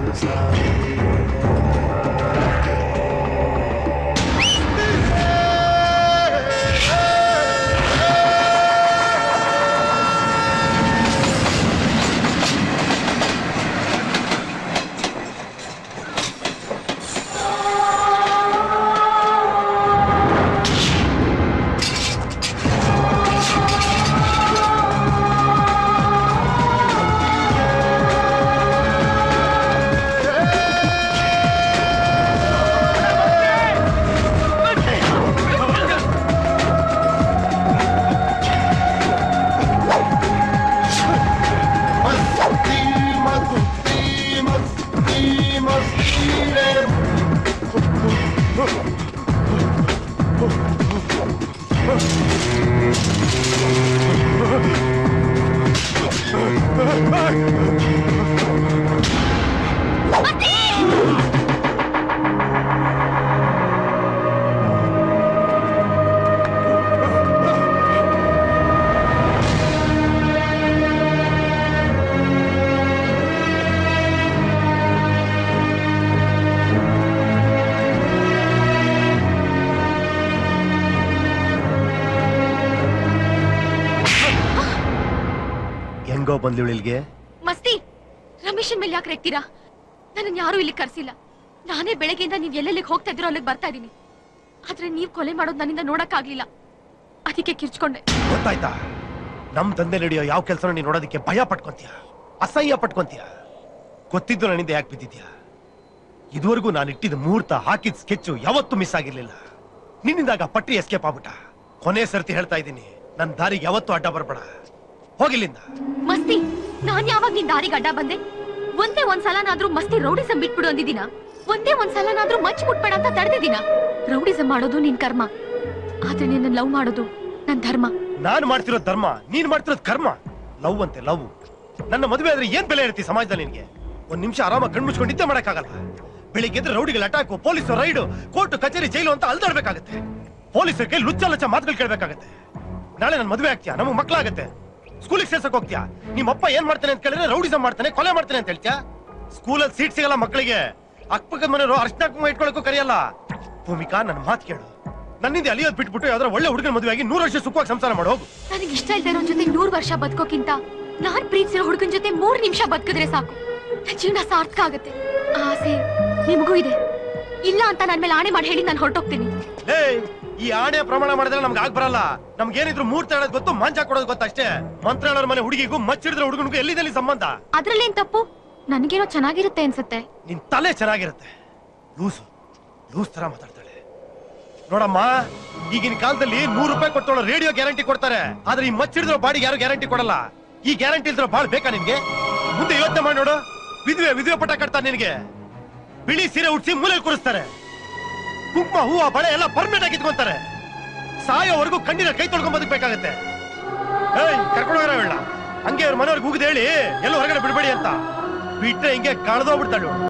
ಹೆಂಗೋ ಬಂದ್ಲಿವಳು ಇಲ್ಲಿಗೆ ಮಸ್ತಿ ರಮೇಶನ್ ಮೇಲೆ ಯಾಕೆ ರೆಕ್ತೀರಾ ನನ್ನ ಯಾರು ಇಲ್ಲಿ ಕರ್ಸಿಲ್ಲ ನಾನೇ ಬೆಳಗ್ಗೆಯಿಂದ ನೀವ್ ಎಲ್ಲೆಲ್ಲಿಗೆ ಹೋಗ್ತಾ ಇದ್ದೀರೋ ಅಲ್ಲಿಗೆ ಬರ್ತಾ ಇದೀನಿ ಆದ್ರೆ ನೀವ್ ಕೊಲೆ ಮಾಡೋದು ನನ್ನಿಂದ ನೋಡಕ್ ಆಗ್ಲಿಲ್ಲ ಅದಕ್ಕೆ ಕಿರ್ಚ್ಕೊಂಡೆ ಗೊತ್ತಾಯ್ತಾ ನಮ್ ತಂದೆ ನಡೆಯೋ ಯಾವ ಕೆಲಸ ನೀನ್ ನೋಡೋದಕ್ಕೆ ಭಯ ಪಟ್ಕೊಂತೀಯ ಅಸಹ್ಯ ಪಟ್ಕೊಂತೀಯ ಗೊತ್ತಿದ್ದು ನನ್ನಿಂದ ಯಾಕೆ ಬಿದ್ದಿದ್ಯಾ ಇದುವರೆಗೂ ನಾನು ಇಟ್ಟಿದ್ದ ಮುಹೂರ್ತ ಹಾಕಿದ ಸ್ಕೆಚ್ಚು ಯಾವತ್ತೂ ಮಿಸ್ ಆಗಿರ್ಲಿಲ್ಲ ನಿನ್ನಿಂದಾಗ ಪಟ್ಟಿ ಎಸ್ಕೇಪ್ ಆಗ್ಬಿಟ್ಟ ಕೊನೆ ಸರ್ತಿ ಹೇಳ್ತಾ ಇದ್ದೀನಿ ನನ್ ದಾರಿಗೆ ಯಾವತ್ತೂ ಅಡ್ಡ ಬರ್ಬೇಡ ಹೋಗಿಲ್ಲಿಂದ ಮಸ್ತಿ ನಾನ್ ಯಾವಾಗ ನಿನ್ ದಾರಿಗೆ ಅಡ್ಡ ಬಂದೆ ಒಂದೇ ಒಂದ್ಸಲನಾದ್ರೂ ಮಸ್ತಿ ರೌಡಿಸಂ ಬಿಟ್ಬಿಡು ಅಂದಿದ್ದೀನ ಒಂದೇ ಒಂದ್ಸಲನಾದ್ರೂ ಮಚ್ ಮುಟ್ಬೇಡ ಅಂತ ತಡೆದಿದ್ದೀನ ರೌಡಿಸಂ ಮಾಡೋದು ನಿನ್ ಕರ್ಮ ಆದ್ರೆ ನಿನ್ನ ಲವ್ ಮಾಡೋದು ನನ್ ಧರ್ಮ ನಾನು ಮಾಡ್ತಿರೋ ಧರ್ಮ ನೀನ್ ಮಾಡ್ತಿರೋದ್ ಕರ್ಮ ಲವ್ ಅಂತೆ ಲವ್ ನನ್ನ ಮದುವೆ ಆದ್ರೆ ಏನ್ ಬೆಲೆ ಇರ್ತಿ ಸಮಾಜದಲ್ಲಿ ನಿನ್ಗೆ ಒಂದ್ ನಿಮಿಷ ಆರಾಮಾಗಿ ಕಣ್ಣು ಮುಚ್ಕೊಂಡು ನಿದ್ದೆ ಮಾಡಕ್ಕಾಗಲ್ಲ ಬೆಳಿಗ್ಗೆ ಎದ್ರೆ ರೌಡಿಗಳ ಅಟ್ಯಾಕು ಪೊಲೀಸ್ ರೈಡು ಕೋರ್ಟ್ ಕಚೇರಿ ಜೈಲು ಅಂತ ಅಲ್ದಾಡ್ಬೇಕಾಗತ್ತೆ ಪೊಲೀಸರ ಕೈ ಲುಚ್ಚ ಲಚ್ಚ ಮಾತುಗಳು ಕೇಳ್ಬೇಕಾಗತ್ತೆ ನಾಳೆ ನನ್ ಮದುವೆ ಆಗ್ತೀಯಾ ನಮಗ್ ಮಕ್ಳಾಗತ್ತೆ ಸ್ಕೂಲಿಗೆ ಸೇರ್ಸಕ್ ಹೋಗ್ತೀಯಾ ನಿಮ್ಮಪ್ಪ ಏನ್ ಮಾಡ್ತಾನೆ ಅಂತ ಕೇಳಿದ್ರೆ ರೌಡಿಸಂ ಮಾಡ್ತಾನೆ ಕೊಲೆ ಮಾಡ್ತಾನೆ ಅಂತ ಹೇಳ್ತೀಯಾ ಸ್ಕೂಲಲ್ಲಿ ಸೀಟ್ ಸಿಗಲ್ಲ ಮಕ್ಕಳಿಗೆ ಅಕ್ಕಪಕ್ಕದ ಮನೆಯವರು ಅರ್ಶನ ಕುಂಕುಮ ಇಟ್ಕೊಳಕ್ಕೂ ಕರೆಯಲ್ಲ ಭೂಮಿಕಾ ನನ್ನ ಮಾತು ಕೇಳು ನನ್ನಿಂದ ಅಲಿಯೋದ್ ಬಿಟ್ಬಿಟ್ಟು ಯಾವ್ದಾರ ಒಳ್ಳೆ ಹುಡುಗನ ಮದುವೆ ಆಗಿ ನೂರು ವರ್ಷ ಸುಖವಾಗಿ ಸಂಸಾರ ಮಾಡಿ ಹೋಗು ನನಗೆ ಇಷ್ಟ ಇಲ್ದೇ ಇರೋ ಜೊತೆ ನೂರ್ ವರ್ಷ ಬದುಕೋಕ್ಕಿಂತ ನಾನ್ ಪ್ರೀತಿಸಿರೋ ಹುಡುಗನ್ ಜೊತೆ ಮೂರ್ ನಿಮಿಷ ಬದುಕಿದ್ರೆ ಸಾಕು ನನ್ ಜೀವನ ಸಾರ್ಥಕ ಆಗುತ್ತೆ ಆ ಆಸೆ ನಿಮಗೂ ಇದೆ ಇಲ್ಲ ಅಂತ ನನ್ ಮೇಲೆ ಆಣೆ ಮಾಡಿ ಹೇಳಿ ನಾನು ಹೊರಟೋಗ್ತೀನಿ ಲೇ ಈ ಆಣೆ ಪ್ರಮಾಣ ಮಾಡಿದ್ರೆ ನಮ್ಗೆ ಆಗ್ ಬರಲ್ಲ ನಮ್ಗೆ ಏನಿದ್ರು ಮೂರ್ತ ಹೇಳೋದು ಗೊತ್ತು ಮಂಚ ಕೊಡೋದು ಗೊತ್ತು ಅಷ್ಟೇ ಮಂತ್ರ ಹೇಳೋರ್ ಮನೆ ಹುಡುಗಿಗೂ ಮಚ್ಚಿಡಿದ್ರೆ ಹುಡುಗನಿಗೂ ಎಲ್ಲಿದಲ್ಲಿ ಸಂಬಂಧ ಅದ್ರಲ್ಲೇನ್ ತಪ್ಪು ನನಗೇನೋ ಚೆನ್ನಾಗಿರುತ್ತೆ ಅನ್ಸುತ್ತೆ ನಿನ್ ತಲೆ ಚೆನ್ನಾಗಿರುತ್ತೆ ಲೂಸು ಲೂಸ್ ತರ ಮಾತಾಡ್ತಾಳೆ ನೋಡಮ್ಮ ಈಗಿನ ಕಾಲದಲ್ಲಿ ನೂರು ರೂಪಾಯಿ ಕೊಟ್ಟವಳು ರೇಡಿಯೋ ಗ್ಯಾರಂಟಿ ಕೊಡ್ತಾರೆ ಆದ್ರೆ ಈ ಮಚ್ಚಿಡಿದ್ರೋ ಬಾಡಿಗೆ ಯಾರು ಗ್ಯಾರಂಟಿ ಕೊಡಲ್ಲ ಈ ಗ್ಯಾರಂಟಿ ಇಲ್ದಿರೋ ಬಾಳ್ ಬೇಕಾ ನಿನ್ಗೆ ಮುಂದೆ ಯೋಚನೆ ಮಾಡಿ ನೋಡು ವಿಧವೆ ವಿಧವೆ ಪಟ ಕಟ್ತಾರೆ ನಿನಗೆ ಬಿಳಿ ಸೀರೆ ಉಡ್ಸಿ ಮೂಲೆಯಲ್ಲಿ ಕೂರಿಸ್ತಾರೆ ಕುಂಕುಮ ಹೂವ ಬಳೆ ಎಲ್ಲ ಪರ್ಮನೆಂಟ್ ಆಗಿ ಇಟ್ಕೊಂತಾರೆ ಸಾಯೋವರೆಗೂ ಕಣ್ಣಿನ ಕೈ ತೊಳ್ಕೊಂಡ್ ಬದುಕಬೇಕಾಗತ್ತೆ ಏಯ್ ಕರ್ಕೊಂಡು ಹೋಗ್ರ ಹಂಗೆ ಅವ್ರ ಮನೆಯವ್ರಿಗೆ ಹೋಗಿದ್ ಹೇಳಿ ಎಲ್ಲೋ ಹೊರಗಡೆ ಬಿಡ್ಬೇಡಿ ಅಂತ ಬಿಟ್ರೆ ಹಿಂಗೆ ಕಳೆದೋಗ್ಬಿಡ್ತಾಳೆ